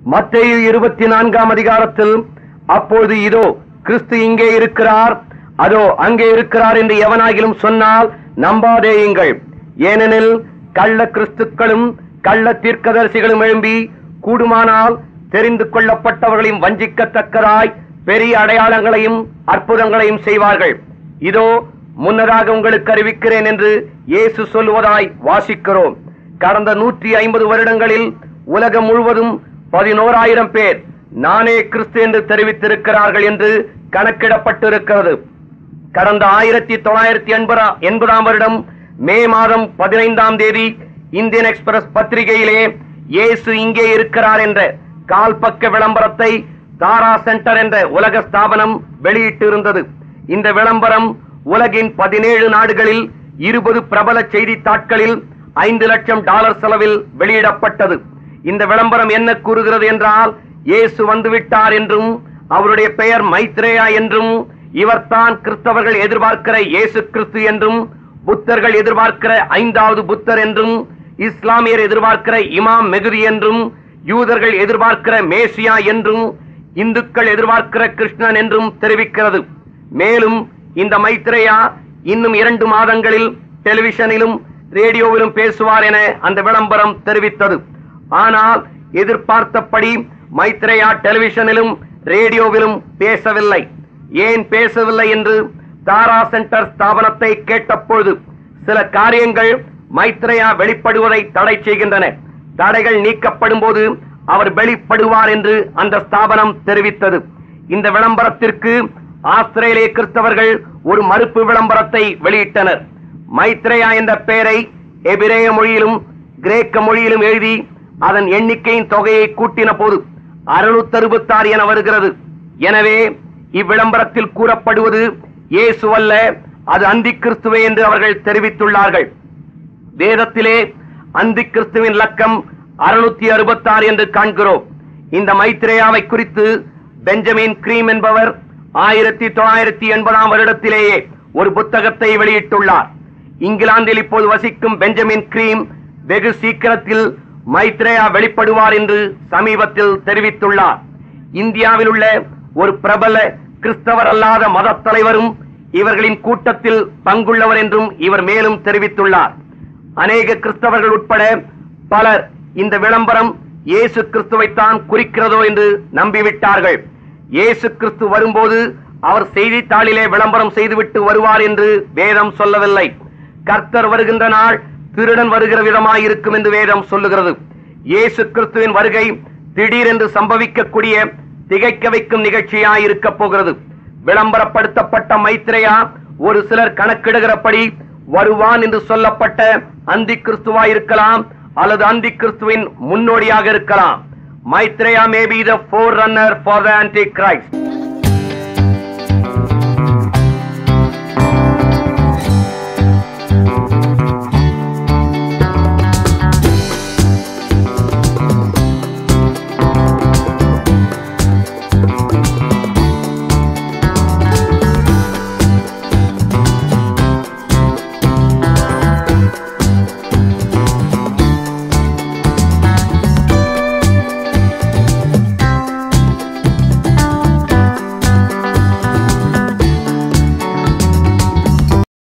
மத்தேயு இருபத்தி நான்காம் அதிகாரத்தில் அப்பொழுது இதோ கிறிஸ்து இங்கே இருக்கிறார் அதோ அங்கே இருக்கிறார் என்று எவனாகிலும் சொன்னால் நம்பாதேயுங்கள் ஏனெனில் கள்ள கிறிஸ்துக்களும் கள்ள தீர்க்கதரிசிகளும் எழும்பி கூடுமானால் தெரிந்து கொள்ளப்பட்டவர்களையும் வஞ்சிக்கத்தக்கதாய் பெரிய அடையாளங்களையும் அற்புதங்களையும் செய்வார்கள் இதோ முன்னதாக உங்களுக்கு அறிவிக்கிறேன் என்று இயேசு சொல்லுவதாய் வாசிக்கிறோம் கடந்த நூற்றி ஐம்பது வருடங்களில் உலகம் முழுவதும் பதினோராயிரம் பேர் நானே கிறிஸ்து என்று தெரிவித்திருக்கிறார்கள் என்று கணக்கிடப்பட்டிருக்கிறது கடந்த ஆயிரத்தி தொள்ளாயிரத்தி எண்பதா எண்பதாம் வருடம் மே மாதம் பதினைந்தாம் தேதி இந்தியன் எக்ஸ்பிரஸ் பத்திரிகையிலே இயேசு இங்கே இருக்கிறார் என்ற கால்பக்க விளம்பரத்தை தாரா சென்டர் என்ற உலக ஸ்தாபனம் வெளியிட்டிருந்தது இந்த விளம்பரம் உலகின் பதினேழு நாடுகளில் இருபது பிரபல செய்தித்தாட்களில் ஐந்து லட்சம் டாலர் செலவில் வெளியிடப்பட்டது இந்த விளம்பரம் என்ன கூறுகிறது என்றால் இயேசு வந்துவிட்டார் என்றும் அவருடைய பெயர் மைத்ரேயா என்றும் இவர்தான் கிறிஸ்தவர்கள் எதிர்பார்க்கிற இயேசு கிறிஸ்து என்றும் புத்தர்கள் எதிர்பார்க்கிற ஐந்தாவது புத்தர் என்றும் இஸ்லாமியர் எதிர்பார்க்கிற இமாம் மெகுதி என்றும் யூதர்கள் எதிர்பார்க்கிற மேசியா என்றும் இந்துக்கள் எதிர்பார்க்கிற கிருஷ்ணன் என்றும் தெரிவிக்கிறது மேலும் இந்த மைத்ரேயா இன்னும் இரண்டு மாதங்களில் டெலிவிஷனிலும் ரேடியோவிலும் பேசுவார் என அந்த விளம்பரம் தெரிவித்தது ஆனால் எதிர்பார்த்தபடி மைத்ரேயா டெலிவிஷனிலும் ரேடியோவிலும் பேசவில்லை ஏன் பேசவில்லை என்று தாரா சென்டர் ஸ்தாபனத்தை கேட்டபொழுது சில காரியங்கள் மைத்ரேயா வெளிப்படுவதை தடை செய்கின்றன தடைகள் நீக்கப்படும் போது அவர் வெளிப்படுவார் என்று அந்த ஸ்தாபனம் தெரிவித்தது இந்த விளம்பரத்திற்கு ஆஸ்திரேலிய கிறிஸ்தவர்கள் ஒரு மறுப்பு விளம்பரத்தை வெளியிட்டனர் மைத்ரேயா என்ற பெயரை எபிரேய மொழியிலும் கிரேக்க மொழியிலும் எழுதி அதன் எண்ணிக்கையின் தொகையை கூட்டின போது அறுநூத்தி அறுபத்தாறு என வருகிறது எனவே இவ்விளம்பரத்தில் கூறப்படுவது இயேசு அல்ல அது அந்தி கிறிஸ்துவே என்று அவர்கள் தெரிவித்துள்ளார்கள் வேதத்திலே அந்தி கிறிஸ்துவின் லக்கம் அறுநூத்தி அறுபத்தாறு என்று காண்கிறோம் இந்த மைத்ரேயாவை குறித்து பெஞ்சமின் கிரீம் என்பவர் ஆயிரத்தி தொள்ளாயிரத்தி எண்பதாம் வருடத்திலேயே ஒரு புத்தகத்தை வெளியிட்டுள்ளார் இங்கிலாந்தில் இப்போது வசிக்கும் பெஞ்சமின் கிரீம் வெகு சீக்கிரத்தில் மைத்ரேயா வெளிப்படுவார் என்று சமீபத்தில் தெரிவித்துள்ளார் இந்தியாவில் உள்ள ஒரு பிரபல கிறிஸ்தவர் அல்லாத மதத் தலைவரும் இவர்களின் கூட்டத்தில் பங்குள்ளவர் என்றும் இவர் மேலும் தெரிவித்துள்ளார் அநேக கிறிஸ்தவர்கள் உட்பட பலர் இந்த விளம்பரம் இயேசு கிறிஸ்துவைத்தான் குறிக்கிறதோ என்று நம்பிவிட்டார்கள் இயேசு கிறிஸ்து வரும்போது அவர் செய்தித்தாளிலே விளம்பரம் செய்துவிட்டு வருவார் என்று வேதம் சொல்லவில்லை கர்த்தர் வருகின்ற நாள் திருடன் வருகிற விதமாய் இருக்கும் என்று வேதம் சொல்லுகிறது இயேசு கிறிஸ்துவின் வருகை திடீரென்று சம்பவிக்கக்கூடிய திகைக்க வைக்கும் நிகழ்ச்சியாய் இருக்க போகிறது விளம்பரப்படுத்தப்பட்ட மைத்ரேயா ஒரு சிலர் கணக்கிடுகிறபடி வருவான் என்று சொல்லப்பட்ட அந்தி கிறிஸ்துவாய் இருக்கலாம் அல்லது அந்தி கிறிஸ்துவின் முன்னோடியாக இருக்கலாம் Maitreya may be the forerunner for the anti Christ